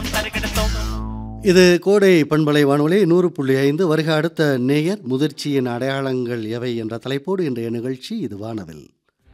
தரிகிடத்தோம் தரிகிடத்தோம் இது கோடை பண்பலை வானொலி நூறு புள்ளி ஐந்து வருக அடுத்த நேயர் முதிர்ச்சியின் அடையாளங்கள் எவை என்ற தலைப்போடு இன்றைய நிகழ்ச்சி இது வானவில்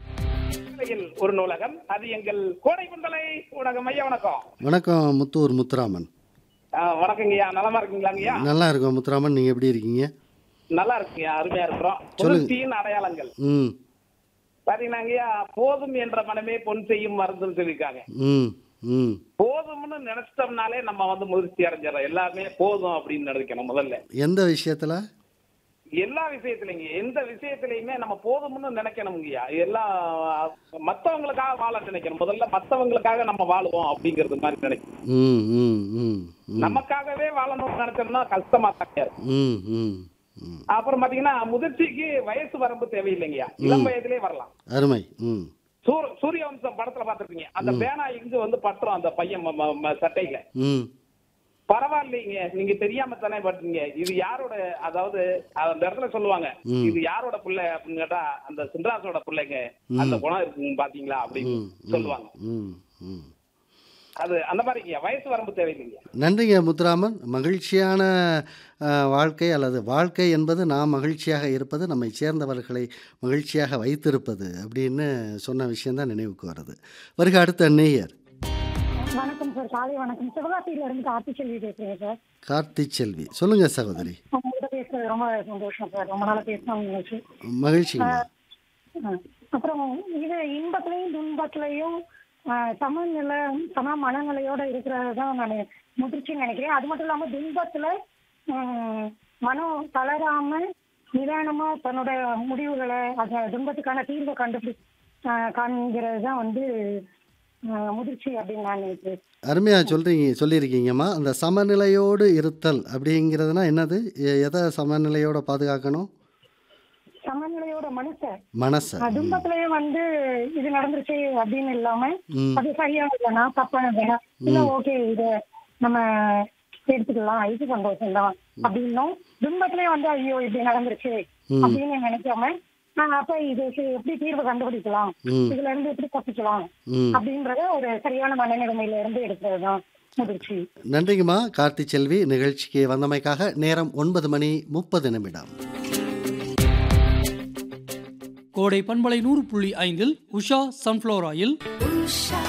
இல் ஒரு நூலகம் அது எங்கள் கோடை குந்தலை ஊடகம் ஐயா வணக்கம் வணக்கம் முத்தூர் முத்துராமன் ஆ, வணக்கங்கய்யா நலமா இருக்கீங்களாங்கய்யா நல்லா இருக்கோம் முத்துராமன் நீங்கள் எப்படி இருக்கீங்க நல்லா இருக்குங்கய்யா அருமையா இருக்கிறோம் சொல்லுங்க. புரட்சியின் அடையாளங்கள் ம் பாத்தீங்கன்னாங்கய்யா போதும் என்ற மனமே பொன் செய்யும் மருந்துன்னு சொல்லியிருக்காங்க ம் ம் போதும்னு நினைச்சிட்டோம்னாலே நம்ம வந்து முதிர்ச்சி அடைஞ்சிடறோம் எல்லாமே போதும் அப்படின்னு நினைக்கணும் முதல்ல எந்த விஷயத்தில் எல்லா விஷயத்திலைங்க எந்த விஷயத்திலையுமே நம்ம போதும்னு நினைக்கணுங்கய்யா எல்லா மத்தவங்களுக்காக வாழ நினைக்கணும் முதல்ல மத்தவங்களுக்காக நம்ம வாழுவோம் அப்படிங்கிறது மாதிரி நினைக்கணும் ம் ம் ம் ம் நமக்காகவே வாழணும்னு நினைச்சோம்னா கஷ்டமா தான் இருக்கும் ம் ம் ம் அப்புறம் பாத்தீங்கன்னா முதிர்ச்சிக்கு வயசு வரம்பு தேவையில்லைங்கய்யா இளம் வயதிலே வரலாம் அருமை ம் சூர் சூரிய வம்சம் படத்துல பாத்துருக்கீங்க அந்த பேனா இங்கு வந்து பட்டுரும் அந்த பையன் ம- ம- ம- சட்டையில ம் பரவாயில்லைங்க நீங்க தெரியாம தானே பட்டீங்க இது யாரோட அதாவது அந்த இடத்துல சொல்லுவாங்க ம். இது யாரோட பிள்ளை அப்படின்னு கேட்டா அந்த சின்ராசோட பிள்ளைங்க அந்த குணம் இருக்குங்க பாத்தீங்களா அப்படின்னு ம் சொல்லுவாங்க ம் ம் அது அந்த மாதிரி வயசு வரம்பு தேவையில்லைங்க நன்றிங்க முத்துராமன் மகிழ்ச்சியான அஹ், வாழ்க்கை அல்லது வாழ்க்கை என்பது நாம் மகிழ்ச்சியாக இருப்பது நம்மை சேர்ந்தவர்களை மகிழ்ச்சியாக வைத்திருப்பது அப்படின்னு சொன்ன விஷயம்தான் நினைவுக்கு வருது வருக அடுத்த நேயர் வணக்கம் சார் காலை வணக்கம் சிவகாசியில இருந்து கார்த்தி செல்வி பேசுறேன் சார் கார்த்தி செல்வி சொல்லுங்க சகோதரி உங்ககிட்ட பேசுறது ரொம்ப சந்தோஷம் சார் ரொம்ப நாளா பேசணும் நினைச்சு மகிழ்ச்சிங்க ஆ. அப்புறம் இது இன்பத்திலையும் துன்பத்திலையும் ஆ, சமநிலை சம மனநிலையோட இருக்கிறது தான் நான் முதிர்ச்சின்னு நினைக்கிறேன் அது மட்டும் இல்லாம துன்பத்துல ம், மனம் தளராம நிதானமா தன்னோட முடிவுகளை அந்த துன்பத்துக்கான தீர்வை கண்டுபிடி ஆ, காண்கிறது தான் வந்து ஆ, முதிர்ச்சி அப்படின்னு நான் நினைக்கிறேன் அருமையாக சொல்கிறீங்க சொல்லியிருக்கீங்கம்மா அந்த சமநிலையோடு இருத்தல் அப்படிங்கிறதுனா என்னது எ- எதை சமநிலையோட பாதுகாக்கணும் சமநிலையோட மனுஷன் மனசை துன்பத்திலேயே வந்து இது நடந்துருச்சு அப்படின்னு இல்லாம ம் அது சரியா இல்லைன்னா தப்பானதுனா இல்ல ஓகே இத நம்ம எடுத்துக்கலாம் இது சந்தோஷம் தான் அப்படின்னும் துன்பத்திலேயே வந்து ஐயோ இப்படி நடந்துருச்சு ம். அப்படின்னு நினைக்காம ஆஹ் அப்ப இதுக்கு எப்படி தீர்வு கண்டுபிடிக்கலாம் ம். இதுல இருந்து எப்படி தப்பிக்கலாம் ம் அப்படின்றத ஒரு சரியான மனநிலைமையில இருந்து எடுக்கிறது தான் முதிர்ச்சி நன்றிங்கம்மா கார்த்தி செல்வி நிகழ்ச்சிக்கு வந்தமைக்காக நேரம் ஒன்பது மணி முப்பது நிமிடம் கோடை பண்பலை நூறு புள்ளி ஐந்தில் உஷா சன்ஃப்ளவர் ஆயில் Usha,